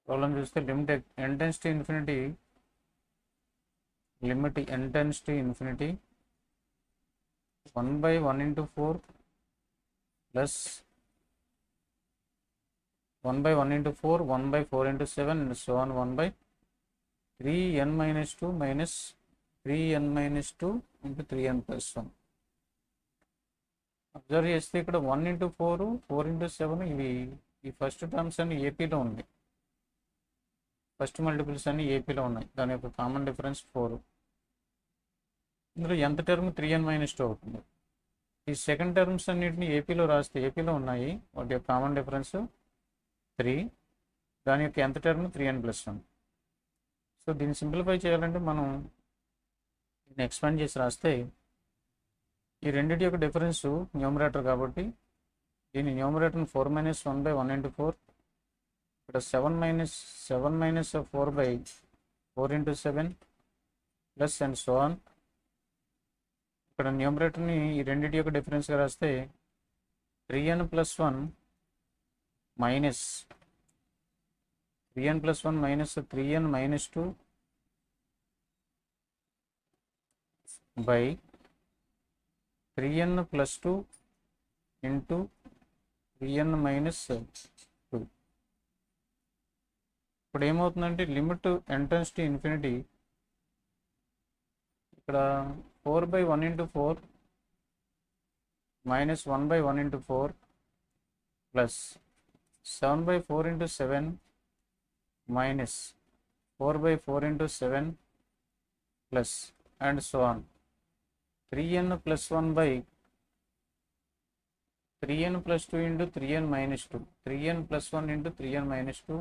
Problem చూస్తే limit n tends to infinity limit n tends to infinity one by one into four plus one by one into four one by four into seven and so on one by three n minus two minus three n minus two into three n plus one observe చేస్తే ఇక్కడ one into four four into seven ఇవి ఈ first terms అన్ని ఏపీలో ఉంది first multiples అన్ని ఏపీలో ఉన్నాయి దాని యొక్క కామన్ డిఫరెన్స్ ఫోర్ ఇందులో ఎంత term three n minus two అవుతుంది ఈ సెకండ్ టర్మ్స్ అన్నిటిని ఏపీలో రాస్తే ఏపీలో ఉన్నాయి వాటి యొక్క కామన్ డిఫరెన్స్ త్రీ దాని యొక్క ఎంత term three n plus one so దీన్ని సింప్లిఫై చేయాలంటే మనం దీన్ని ఎక్స్పాండ్ చేసి రాస్తే ఈ రెండింటి యొక్క డిఫరెన్స్ న్యూమరేటర్ కాబట్టి దీని న్యూమరేటర్ని four minus one by one into four ఇక్కడ seven minus seven minus four by four into seven plus and so on ఇక్కడ న్యూమరేటర్ని ఈ రెండింటి యొక్క డిఫరెన్స్గా రాస్తే three n plus one minus three n plus one minus three n minus two by three n plus two into three n minus two ఇప్పుడు ఏమవుతుందంటే limit n tends to infinity ఇక్కడ four by one into four minus one by one into four plus seven by four into seven minus four by four into seven plus and so on three n plus one by three n plus two into three n minus two three n plus one into three n minus two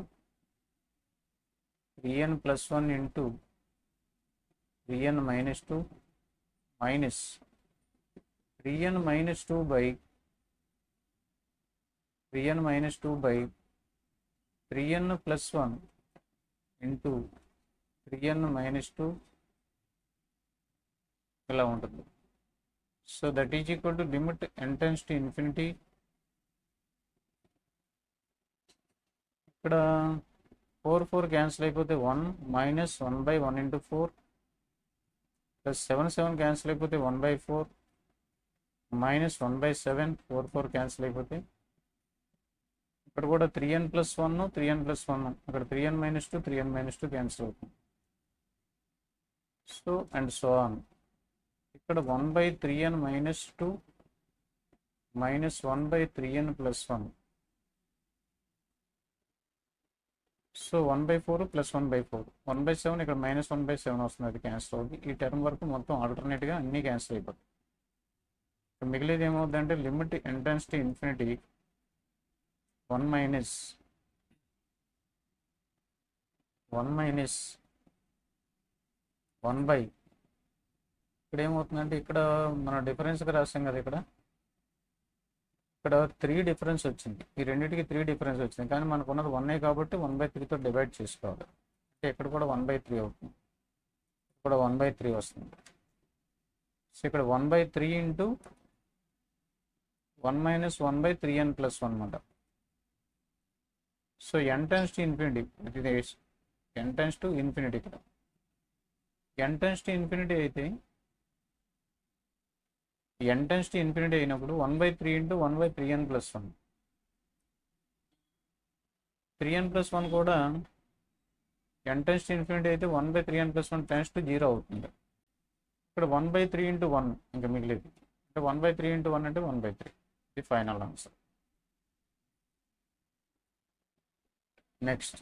three n plus one into three n minus two minus three n minus two by three n minus two by three n plus one into three n minus two ఇలా ఉంటుంది so that is equal to limit n tends to infinity ఇక్కడ four four cancel అయిపోతే one minus one by one into four plus seven seven cancel అయిపోతే one by four minus one by seven four four cancel అయిపోతే ఇక్కడ కూడా three n plus one three n plus one ఇక్కడ three n minus two three n minus two cancel అవుతుంది so and so on ఇక్కడ one by three n minus two minus one by three n plus one so one by four plus one by four one by seven ఇక్కడ minus one by seven వస్తుంది అది cancel అవుతుంది ఈ term వరకు మొత్తం ఆల్టర్నేట్గా అన్నీ క్యాన్సిల్ అయిపోతాయి ఇక మిగిలేది ఏమవుతుందంటే limit n tends to infinity one minus one minus one by ఇక్కడ ఏమవుతుందంటే ఇక్కడ మన డిఫరెన్స్గా రాస్తాం కదా ఇక్కడ ఇక్కడ త్రీ డిఫరెన్స్ వచ్చింది ఈ రెండింటికి త్రీ డిఫరెన్స్ వచ్చింది కానీ మనకు ఉన్నది వన్ఏ కాబట్టి వన్ బై త్రీతో డివైడ్ చేసుకోవాలి అంటే ఇక్కడ కూడా వన్ బై త్రీ అవుతుంది ఇక్కడ కూడా వన్ బై త్రీ వస్తుంది సో ఇక్కడ one by three into one minus one by three n plus one అనమాట so n tends to infinity ఇది ఎన్ టెన్స్ టు ఇన్ఫినిటీ ఇక్కడ ఎన్ టెన్స్ టు ఇన్ఫినిటీ అయితే n tends to infinity అయినప్పుడు one by three into one by three n plus one three n plus one కూడా n tends to infinity అయితే one by three n plus one tends to zero అవుతుంది ఇక్కడ one by three into one ఇంకా మిగిలేదు అంటే one by three into one అంటే one by three ఇది final answer next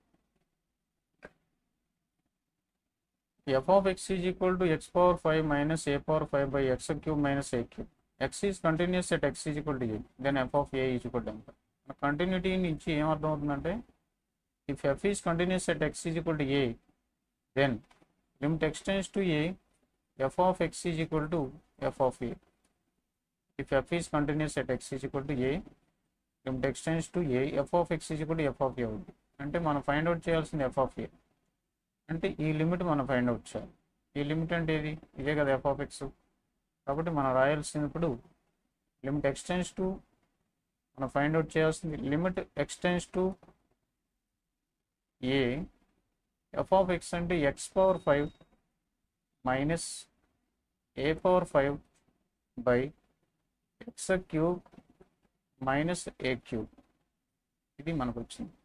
f of x is equal to x power 5 minus a power 5 by x cube minus a cube. x is continuous at x is equal to a. Then f of a is equal to m. Continuity నుంచి ఏమర్థం అవుతుందంటే if f is continuous at x is equal to a then limit x tends to a f of x is equal to f of a if f is continuous at x is equal to a limit x tends to a f of x is equal to f of a అవుతుంది అంటే మనం find out చేయాల్సింది f of a అంటే ఈ limit మనం find out చేయాలి ఈ limit అంటే ఏది ఇదే కదా ఎఫ్ ఆఫ్ ఎక్స్ కాబట్టి మనం రాయాల్సింది ఇప్పుడు లిమిట్ ఎక్స్టెన్స్ టు మనం ఫైండ్ అవుట్ చేయాల్సింది limit x tends to a f of x అంటే x power five minus a power five by x cube minus a cube ఇది మనకు వచ్చింది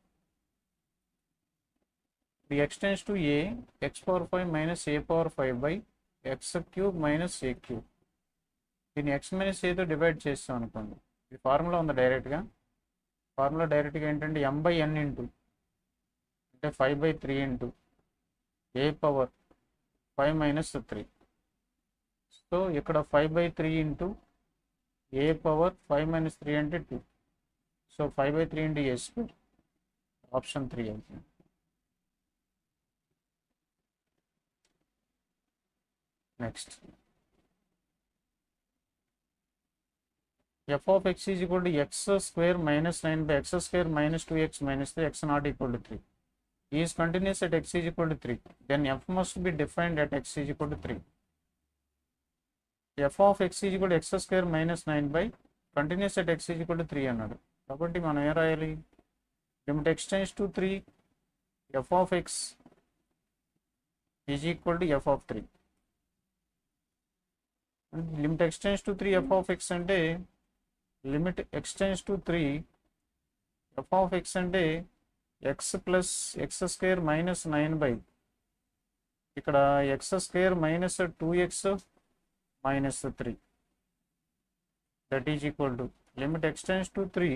ఇది x tends to a x power five minus a power five by x cube minus a cube దీన్ని x minus ఏతో divide చేస్తాం అనుకోండి ఇది formula ఉంది డైరెక్ట్గా ఫార్ములా డైరెక్ట్గా ఏంటంటే ఎం బై ఎన్ ఇంటూ అంటే five by three into a power five minus three so ఇక్కడ five by three into a power five minus three అంటే two so five by three into a square option three అవుతుంది next f of x is equal to x square minus 9 by x square minus 2x minus 3 x not equal to 3 is continuous at x is equal to 3 then f must be defined at x is equal to 3 f of x is equal to x square minus 9 by continuous at x is equal to 3 అన్నాడు కాబట్టి మనం ఏం రాయాలి limit x tends to 3 f of x is equal to f of 3 లిమిట్ x tends to 3 f of x అంటే limit x tends to three f of x అంటే x plus x square minus nine by ఇక్కడ x square minus two x minus three that is equal to limit x tends to three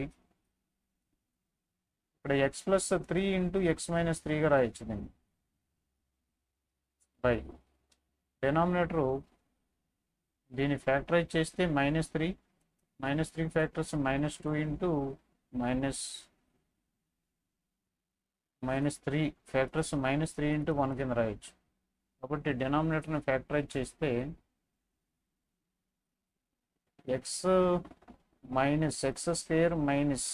ఇక్కడ x plus three into x minus త్రీగా రాయొచ్చు దీన్ని by denominator దీన్ని factorise చేస్తే minus three minus three factors minus two into minus minus three factors minus three into one కింద రాయొచ్చు కాబట్టి డినామినేటర్ని ఫ్యాక్టరైజ్ చేస్తే x minus x square minus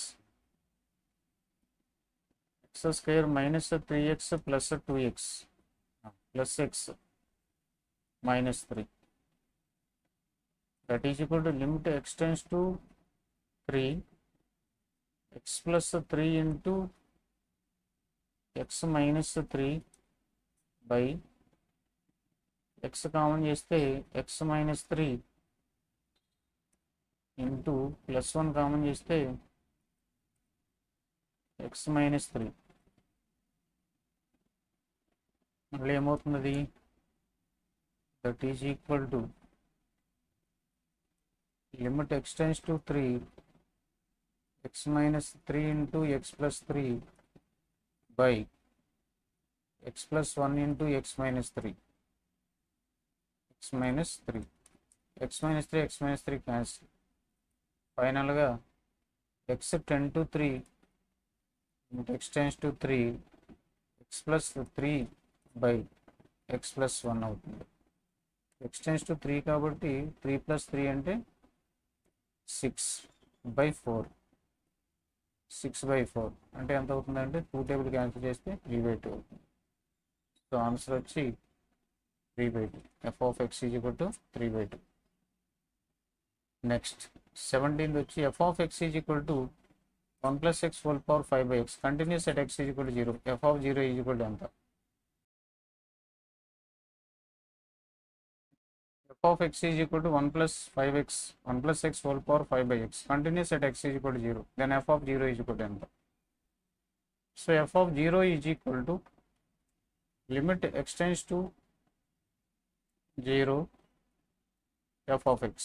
x square minus three x plus two x plus x minus three that is equal to limit x tends to 3 x plus 3 into x minus 3 by x common చేస్తే x minus three into plus one common చేస్తే x minus three మళ్ళీ ఏమవుతుంది that is equal to limit x tends to 3 x minus 3 into x plus 3 by x plus 1 into x minus 3 x minus 3 x minus 3 x minus 3 cancel ఫైనల్గా x 10 to 3 limit x tends to 3 x plus 3 by x plus 1 అవుతుంది x tends to 3 కాబట్టి 3 plus 3 అంటే six by four six by four అంటే ఎంత అవుతుందంటే two table cancel చేస్తే three by two అవుతుంది so answer వచ్చి three by two f of x is equal to three by two next seventeenth వచ్చి f of x is equal to one plus x whole power five by x continuous at x is equal to zero f of zero is equal to ఎంత f of x is equal to 1 plus 5x 1 plus x whole power 5 by x continuous at x is equal to 0 then f of 0 is equal to ఎంత so f of 0 is equal to limit x tends to 0 f of x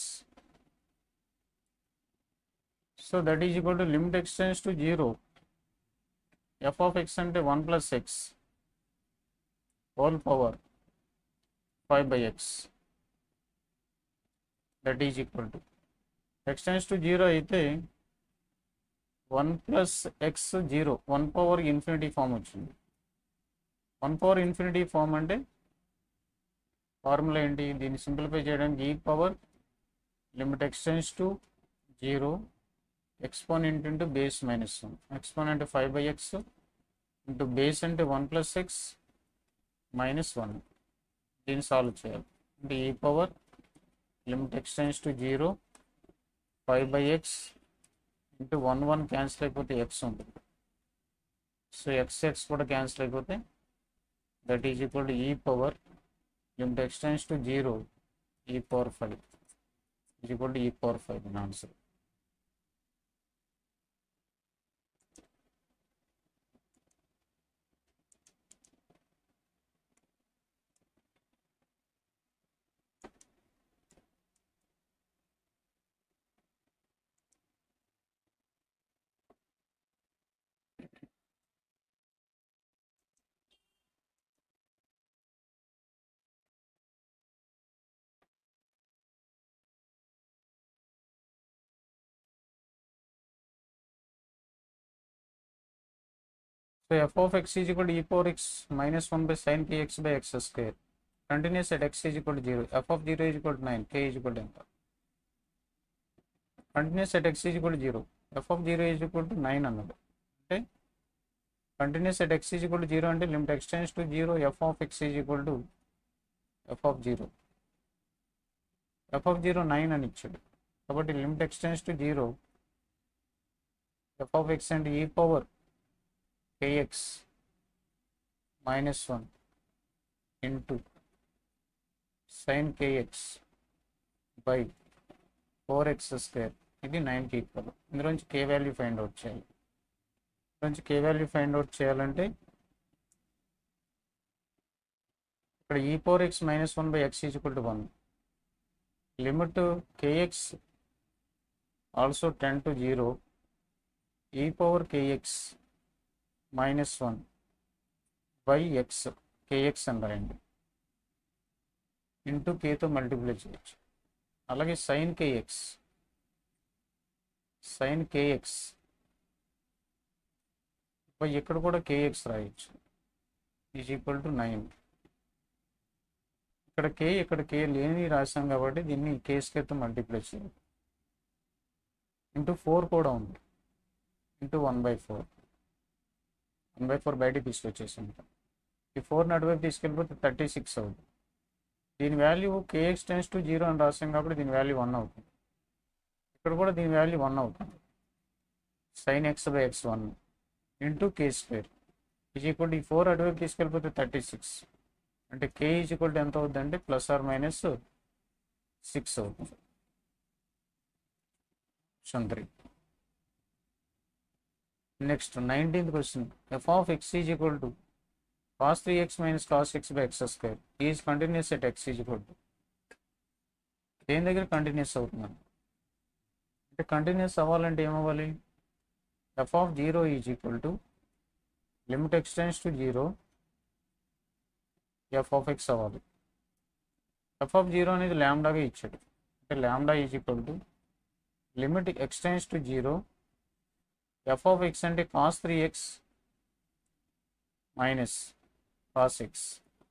so that is equal to limit x tends to 0 f of x అంటే 1 plus x whole power 5 by x that is equal to x tends to zero అయితే one plus x zero one power infinity form వచ్చింది one power infinity form అంటే formula ఏంటి దీన్ని simplify చేయడానికి e power limit x tends to zero exponent into base minus one exponent five by x into base అంటే one plus x minus one దీన్ని solve చేయాలి అంటే e power limit x tends to zero five by x into one one cancel అయిపోతే x ఉంటుంది so x x కూడా cancel అయిపోతే that is equal to e power limit x tends to zero e power five is equal to e power five అని answer So f of x is equal to e power x minus 1 by sin kx by x square. Continuous at x is equal to 0. f of 0 is equal to 9. k is equal to ఎంత continuous at x is equal zero f of zero is equal to nine అన్నది అంటే continuous at x is equal to zero అంటే limit x tends to zero f of x is equal to f of zero f of zero nine అని ఇచ్చాడు కాబట్టి limit x tends to zero f of x and e power kx minus 1 into sin kx by 4x square ఇది నైన్కి equal ఇందులోంచి కే value find out చేయాలి ఇందులోంచి కే value find out చేయాలంటే ఇక్కడ e power x minus one by x is equal to one limit k x also tends to zero e power k x minus one by x k x అని రాయండి into కేతో multiply చేయొచ్చు అలాగే sine k x sine k x by ఇక్కడ కూడా kx రాయొచ్చు is equal to nine ఇక్కడ కే ఇక్కడ కే లేని రాసాం కాబట్టి దీన్ని కేస్కేతో మల్టిప్లై చేయాలి ఇంటూ ఫోర్ కూడా ఉంది into one by four one by four బయటికి తీసుకొచ్చేసాం ఈ ఫోర్ అటువైపు తీసుకెళ్ళిపోతే థర్టీ సిక్స్ అవుతుంది దీని value k x tends to zero అని రాసాం కాబట్టి దీని వాల్యూ వన్ అవుతుంది ఇక్కడ కూడా దీని వాల్యూ వన్ అవుతుంది sine x by x one into k square is equal ఈ ఫోర్ అటువైపు తీసుకెళ్ళిపోతే థర్టీ సిక్స్ అంటే కే ఈజ్ ఈక్వల్ ఎంత అవుతుంది అంటే ప్లస్ ఆర్ మైనస్ సిక్స్ అవుతుంది option three next nineteenth question f of x is equal to cos three x minus cos x by x square is continuous at x is equal to దేని దగ్గర continuous అవుతుందండి అంటే continuous అవ్వాలంటే ఏమవ్వాలి f of zero is equal to limit x tends to zero f of x అవ్వాలి f of zero అనేది ల్యాండాగా ఇచ్చాడు అంటే lambda is equal to limit x tends to zero f of x అంటే cos three x minus cos x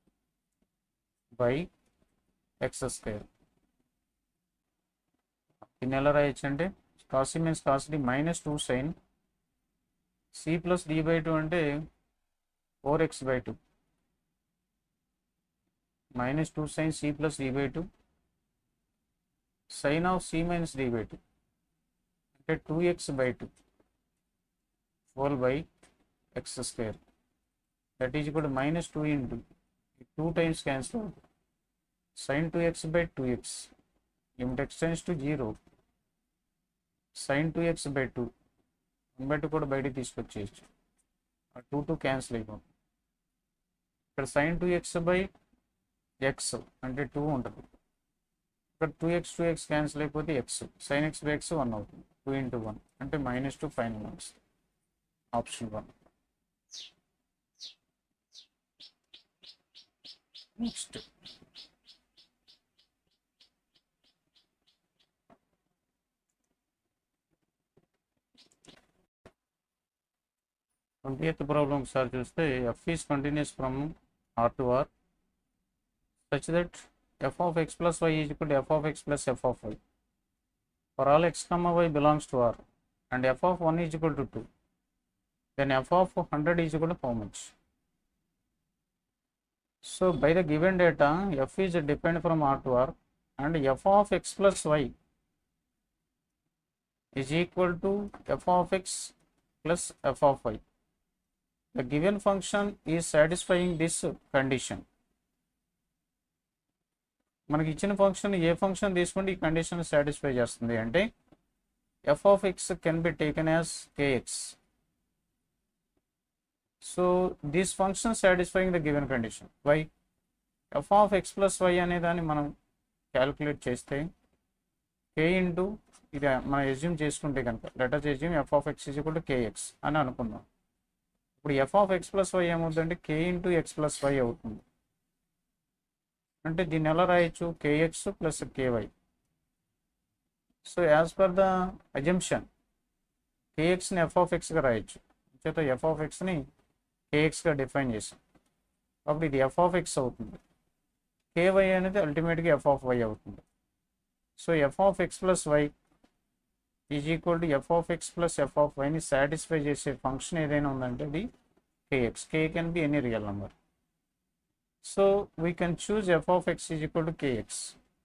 by x square దీన్ని ఎలా రాయొచ్చు అంటే cos means cos d minus two sin c plus d by two అంటే four x by two minus two sin c plus d by two sin of c minus d by two అంటే two x by two whole by x square that is కూడా minus two into two times cancel అవుతుంది sin two x by two x limit x tends to zero sin two x by two one by two కూడా బయటికి తీసుకొచ్చేయచ్చు ఆ two two cancel అయిపోతుంది ఇక్కడ sin two x by x అంటే two ఉంటుంది ఇక్కడ two x two x cancel అయిపోతే x sin x by x one అవుతుంది టూ ఇంటూ వన్ అంటే minus two final marks option one next twenty eighth problem ఒకసారి చూస్తే f is continuous from are to r such that f of x plus y is equal f of x plus f of y for all x comma y belongs to r and f of one is equal to two then f of 100 is equal to how much so by the given data f is depend from r to r and f of x plus y is equal to f of x plus f of y the given function is satisfying this condition మనకి ఇచ్చిన function ఏ function తీసుకుంటే ఈ condition satisfy చేస్తుంది అంటే f of x can be taken as kx so this function satisfying the given condition y f of x plus y అనే దాన్ని మనం calculate చేస్తే కే ఇంటూ ఇది మనం ఎజ్యూమ్ చేసుకుంటే కనుక letter assume f of x equal to kx అని అనుకుందాం ఇప్పుడు f of x plus y ఏమవుతుందంటే k into x plus y అవుతుంది అంటే దీన్ని ఎలా రాయొచ్చు kx plus ky so as per the assumption కేఎక్స్ని ఎఫ్ ఆఫ్ ఎక్స్గా రాయొచ్చు చేత ఎఫ్ ఆఫ్ ఎక్స్ని కేఎక్స్గా డిఫైన్ చేసాం కాబట్టి ఇది ఎఫ్ ఆఫ్ ఎక్స్ అవుతుంది కేవై అనేది అల్టిమేట్గా ఎఫ్ ఆఫ్ వై అవుతుంది so f of x plus y is equal to f of x plus f of వైని సాటిస్ఫై చేసే ఫంక్షన్ ఏదైనా ఉందంటే అది kx k can be any real number so we can choose f of x is equal to kx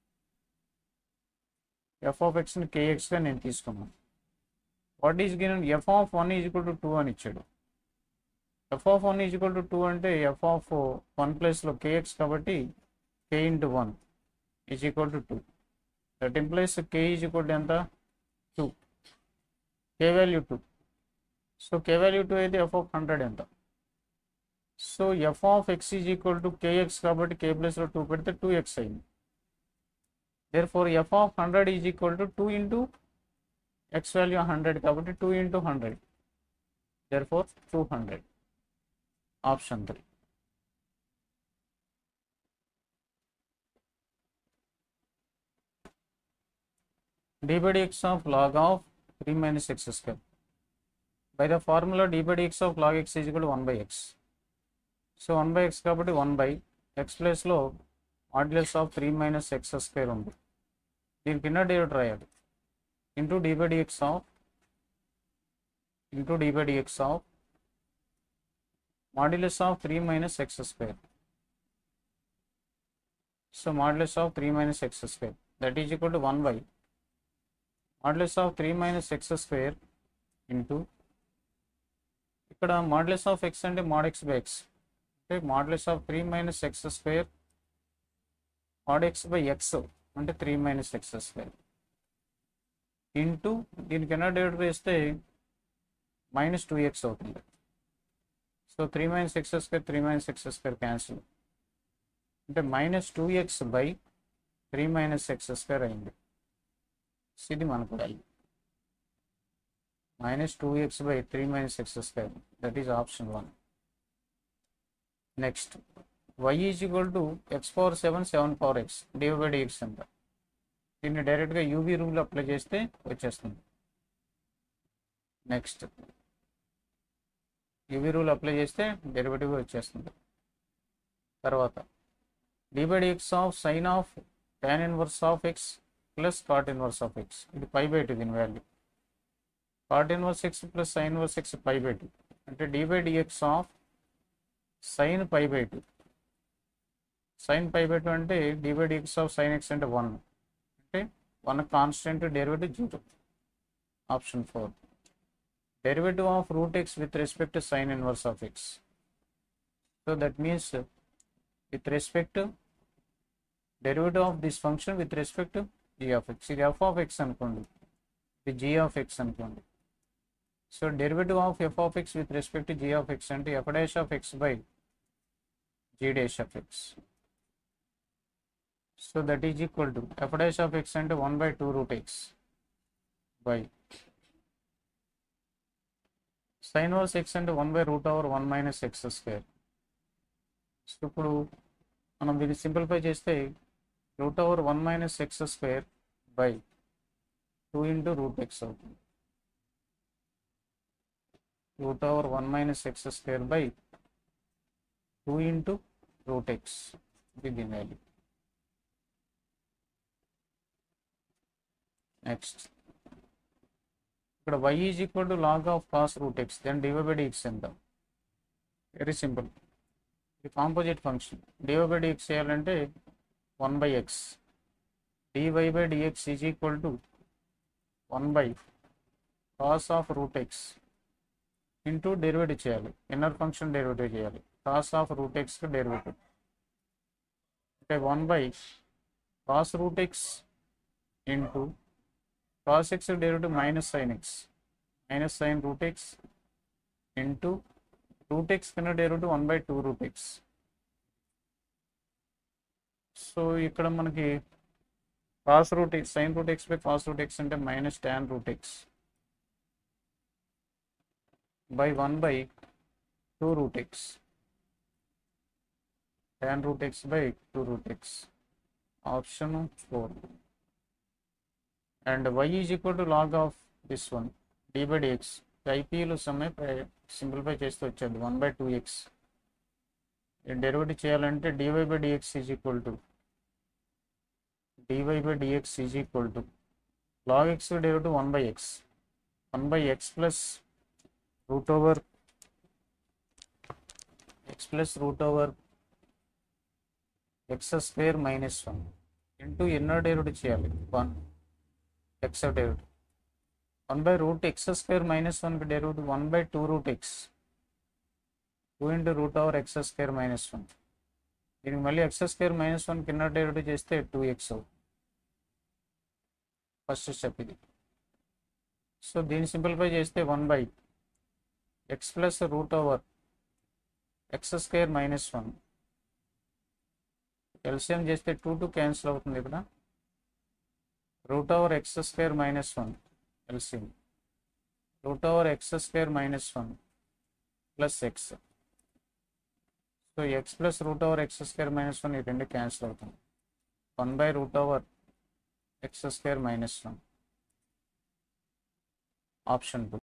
f of ఎక్స్ని కేఎక్స్గా నేను తీసుకున్నాను what is given f of one is equal to two అని ఇచ్చాడు f of one is equal to two అంటే f of one ప్లేస్లో kx కాబట్టి k into one is equal to two that implies k is equal to ఎంత two k value two so k value two అయితే f of hundred ఎంత so f of x is equal to kx కాబట్టి k ప్లస్లో two పెడితే two x అయింది therefore f of hundred is equal to two into x value hundred కాబట్టి two into hundred therefore two hundred option three d by dx of log of 3 minus x square. By the formula d by dx of log x is equal to 1 by x. So one by x కాబట్టి one by x ప్లేస్లో modulus of three minus x square ఉంది దీని కింద డేవిడ్ రాయాలి into d by dx of into d by dx of modulus of three minus x square so modulus of three minus x square that is equal to one by modulus of three minus x square into ఇక్కడ modulus of x అంటే mod x by x అంటే modulus of three minus x square mod x by x అంటే three minus x square into దీనికి ఎన్న divide చేస్తే minus two x అవుతుంది so three minus x square three minus x square cancel అంటే minus two x by three minus x square అయింది ఇది మనకు value minus two x by three minus x square that is option one next y is equal to x power seven seven power X dy by dx అంట దీన్ని డైరెక్ట్గా uv rule apply చేస్తే వచ్చేస్తుంది next uv rule apply చేస్తే derivative వచ్చేస్తుంది తర్వాత d by dx of sin of tan inverse of x plus cot inverse of x ఇది pi by two దీని value cot inverse x plus sin inverse x pi by two అంటే d by dx of sin pi by two sin pi by two అంటే d by dx of sin X అంటే one అంటే one constant derivative zero option four derivative of root x with respect to sin inverse of x so that means with respect derivative of this function with respect to g of x ఇది f of x అనుకోండి ఇది g of x అనుకోండి so derivative of f of x with respect to g of x అంటే f dash of x by g dash of x so that is equal to f dash of x అంటే one by two root x by sin inverse x అంటే one by root over one minus x square so ఇప్పుడు మనం దీన్ని simplify చేస్తే root over one minus x square by two into root x అవుతుంది root over one minus x square by two into root x ఇది దీని value next ఇక్కడ y is equal to log of cos root x then DY by dx ఎంత very simple ఇది composite function dy by dx చేయాలంటే one by x dy by dx is equal to one by cos of root x into derivative చేయాలి inner function derivative చేయాలి cos of root ఎక్స్కి derivative అంటే one by cos root x into cos x derivative minus sin x minus sin root x into root x కింద derivative one by two root x so ఇక్కడ మనకి cos root x sin root x by cos root x అంటే minus tan root x by one by two root x tan root x by two root x option four and y is equal to log of this one d by dx ఐపీలో సమ్మె simplify చేస్తూ వచ్చేది one by two x derivative చేయాలంటే dy by dx is equal to dy by dx is equal to log x derivative 1 by x 1 by x plus root over x plus root over x square minus 1 into inner derivative చేయాలి 1 x derivative 1 by root x square minus 1 కి derivative 1 by 2 root x 2 into root over x square minus 1 దీనికి మళ్ళీ x square minus one కింద derivative చేస్తే two x అవుతుంది first step ఇది so దీన్ని simplify చేస్తే one by x plus root over x square minus one LCM చేస్తే two two cancel అవుతుంది ఇక్కడ root over x square minus one LCM root over x square minus one plus x so x plus root over x square minus one ఈ రెండు cancel అవుతుంది one by root over x square minus one option two